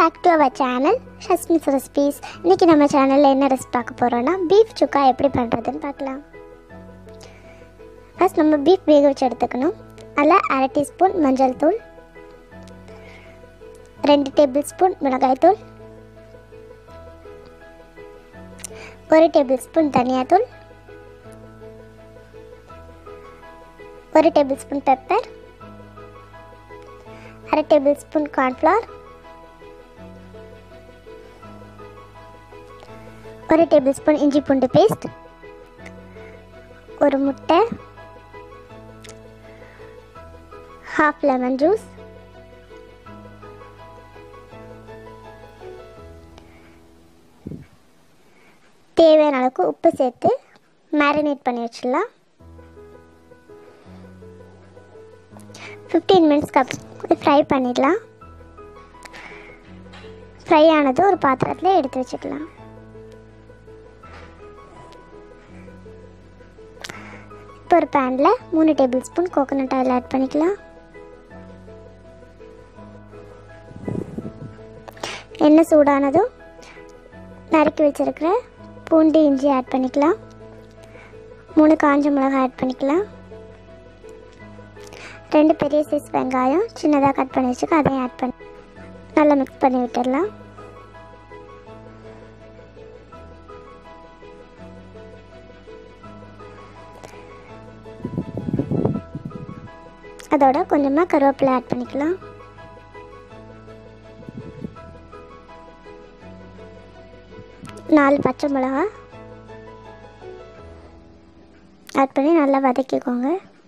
back to our channel ஷஸ்மிஸ் recipes இன்றைக்கி நம்ம சேனலில் என்ன ரெசிபி பார்க்க போகிறோன்னா பீஃப் சுக்கா எப்படி பண்ணுறதுன்னு பார்க்கலாம் ஃபஸ்ட் நம்ம பீஃப் வேக வச்சு எடுத்துக்கணும் அதில் அரை டீஸ்பூன் மஞ்சள் தூள் ரெண்டு டேபிள் ஸ்பூன் மிளகாய்த்தூள் ஒரு டேபிள் ஸ்பூன் தனியாத்தூள் ஒரு டேபிள் ஸ்பூன் பெப்பர் அரை டேபிள் ஸ்பூன் கார்ன்ஃப்ளவர் ஒரு டேபிள் ஸ்பூன் இஞ்சி பூண்டு பேஸ்ட் ஒரு முட்டை ஹாஃப் லெமன் ஜூஸ் தேவையான அளவுக்கு உப்பு சேர்த்து மேரினேட் பண்ணி வச்சிடலாம் ஃபிஃப்டீன் மினிட்ஸ்க்கு அப்புறம் ஃப்ரை பண்ணிடலாம் ஃப்ரை ஆனது ஒரு பாத்திரத்தில் எடுத்து வச்சுக்கலாம் இப்போ ஒரு பேனில் மூணு tablespoon coconut oil add பண்ணிக்கலாம் எண்ணெய் சூடானதும் நறுக்கி வச்சுருக்கிற பூண்டு இஞ்சி ஆட் பண்ணிக்கலாம் மூணு காஞ்ச மிளகாய் ஆட் பண்ணிக்கலாம் ரெண்டு பெரிய சைஸ் வெங்காயம் சின்னதாக கட் பண்ணி வச்சுக்க அதையும் ஆட் பண்ணி நல்லா மிக்ஸ் பண்ணி விட்டுடலாம் அதோட கொஞ்சமாக கருவேப்பிலை ஆட் பண்ணிக்கலாம் நாலு பச்சை மிளகா ஆட் பண்ணி நல்லா வதக்கிக்கோங்க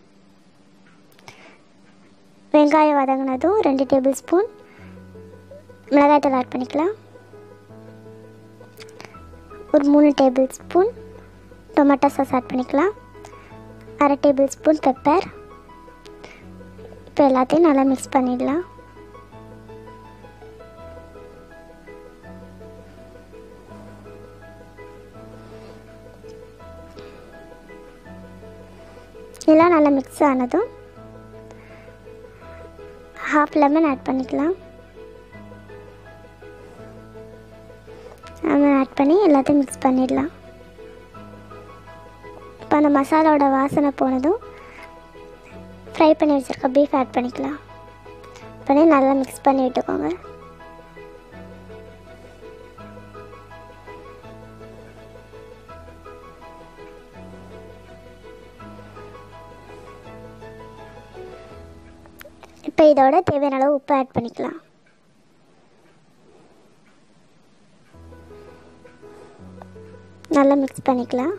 வெங்காயம் வதங்கினதும் ரெண்டு டேபிள் ஸ்பூன் மிளகாய்த்தூள் ஆட் பண்ணிக்கலாம் ஒரு மூணு tablespoon tomato sauce add பண்ணிக்கலாம் அரை டேபிள் ஸ்பூன் பெப்பர் இப்போ எல்லாத்தையும் நல்லா மிக்ஸ் பண்ணிடலாம் எல்லாம் நல்லா மிக்ஸ் ஆனதும் ஹாஃப் லெமன் ஆட் பண்ணிக்கலாம் லெமன் ஆட் பண்ணி எல்லாத்தையும் மிக்ஸ் பண்ணிடலாம் இப்போ அந்த மசாலாவோட வாசனை போனதும் ஃப்ரை பண்ணி வச்சுருக்க பீஃப் ஆட் பண்ணிக்கலாம் பண்ணி நல்லா மிக்ஸ் பண்ணி விட்டுக்கோங்க இப்போ இதோட தேவையான அளவு உப்பு ஆட் பண்ணிக்கலாம் நல்லா மிக்ஸ் பண்ணிக்கலாம்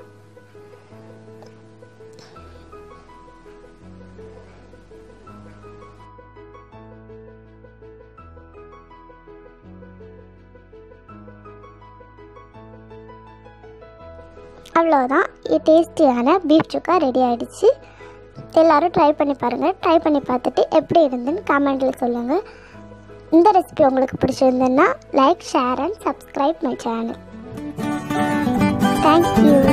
அவ்வளோதான் டேஸ்டியான பீஃப் சுக்கா ரெடி ஆகிடுச்சு எல்லோரும் ட்ரை பண்ணி பாருங்கள் ட்ரை பண்ணி பார்த்துட்டு எப்படி இருந்துன்னு கமெண்டில் சொல்லுங்கள் இந்த ரெசிபி உங்களுக்கு பிடிச்சிருந்ததுன்னா like share and subscribe my channel thank you